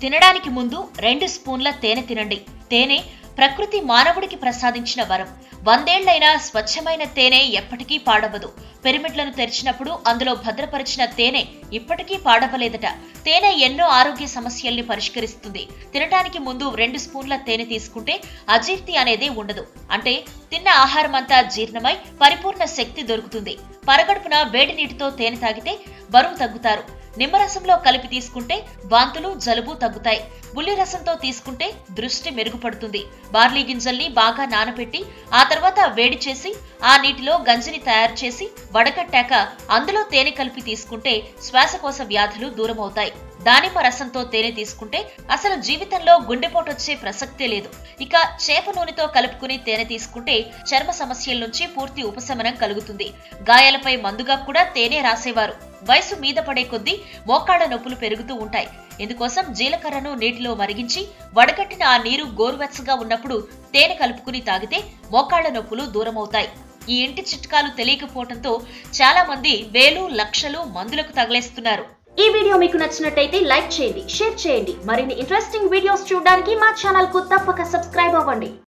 తినడానికి ముందు రెండు స్పూన్ల తేనె తినండి తేనె ప్రకృతి మానవుడికి ప్రసాదించిన వరం వందేళ్లైనా స్వచ్ఛమైన తేనె ఎప్పటికీ పాడవదు పిరమిడ్లను తెరిచినప్పుడు అందులో భద్రపరిచిన తేనె ఇప్పటికీ పాడవలేదట తేనె ఎన్నో ఆరోగ్య సమస్యల్ని పరిష్కరిస్తుంది తినటానికి ముందు రెండు స్పూన్ల తేనె తీసుకుంటే అజీర్తి అనేది ఉండదు అంటే తిన్న ఆహారం అంతా జీర్ణమై పరిపూర్ణ శక్తి దొరుకుతుంది పరగడుపున వేడి నీటితో తేనె తాగితే బరువు తగ్గుతారు నిమ్మరసంలో కలిపి తీసుకుంటే వాంతులు జలుబు తగ్గుతాయి బుల్లి రసంతో తీసుకుంటే దృష్టి మెరుగుపడుతుంది బార్లీ గింజల్ని బాగా నానబెట్టి ఆ తర్వాత వేడి చేసి ఆ నీటిలో గంజిని తయారు చేసి వడకట్టాక అందులో తేనె కలిపి తీసుకుంటే శ్వాసకోశ వ్యాధులు దూరమవుతాయి దానిమ్మ రసంతో తేనె తీసుకుంటే అసలు జీవితంలో గుండెపోటు వచ్చే ప్రసక్తే లేదు ఇక చేప నూనెతో కలుపుకుని తేనె తీసుకుంటే చర్మ సమస్యల నుంచి పూర్తి ఉపశమనం కలుగుతుంది గాయాలపై మందుగా కూడా తేనె రాసేవారు వయసు మీద పడే కొద్దీ మోకాళ్ల నొప్పులు పెరుగుతూ ఉంటాయి ఇందుకోసం జీలకర్రను నీటిలో మరిగించి వడగట్టిన ఆ నీరు గోరువెచ్చగా ఉన్నప్పుడు తేనె కలుపుకుని తాగితే మోకాళ్ల నొప్పులు దూరమవుతాయి ఈ ఇంటి చిట్కాలు తెలియకపోవడంతో చాలా మంది వేలు లక్షలు మందులకు తగలేస్తున్నారు ఈ వీడియో మీకు నచ్చినట్టయితే లైక్ చేయండి షేర్ చేయండి మరిన్ని ఇంట్రెస్టింగ్ వీడియోస్ చూడడానికి మా ఛానల్ కు తప్పక సబ్స్క్రైబ్ అవ్వండి